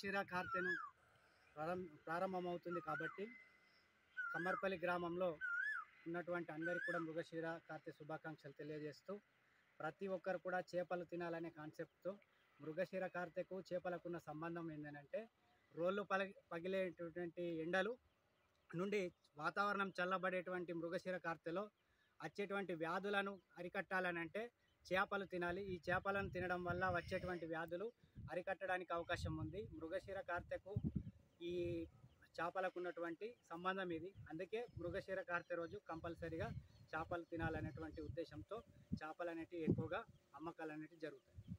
మృగశిర కార్తెను ప్రారంభ ప్రారంభమవుతుంది కాబట్టి కమ్మర్పల్లి గ్రామంలో ఉన్నటువంటి అందరికీ కూడా మృగశిర కార్తె శుభాకాంక్షలు తెలియజేస్తూ ప్రతి ఒక్కరు కూడా చేపలు తినాలనే కాన్సెప్ట్తో మృగశిర కార్తెకు చేపలకున్న సంబంధం ఏంటంటే రోళ్ళు పగి పగిలేటటువంటి ఎండలు నుండి వాతావరణం చల్లబడేటువంటి మృగశిర కార్తెలో వచ్చేటువంటి వ్యాధులను అరికట్టాలని అంటే చేపలు తినాలి ఈ చేపలను తినడం వల్ల వచ్చేటువంటి వ్యాధులు అరికట్టడానికి అవకాశం ఉంది మృగశిర కార్తెకు ఈ చేపలకు ఉన్నటువంటి సంబంధం ఇది అందుకే మృగశిర కార్తె రోజు కంపల్సరీగా చేపలు తినాలనేటువంటి ఉద్దేశంతో చేపలు అనేటివి ఎక్కువగా అమ్మకాలు అనేటివి జరుగుతాయి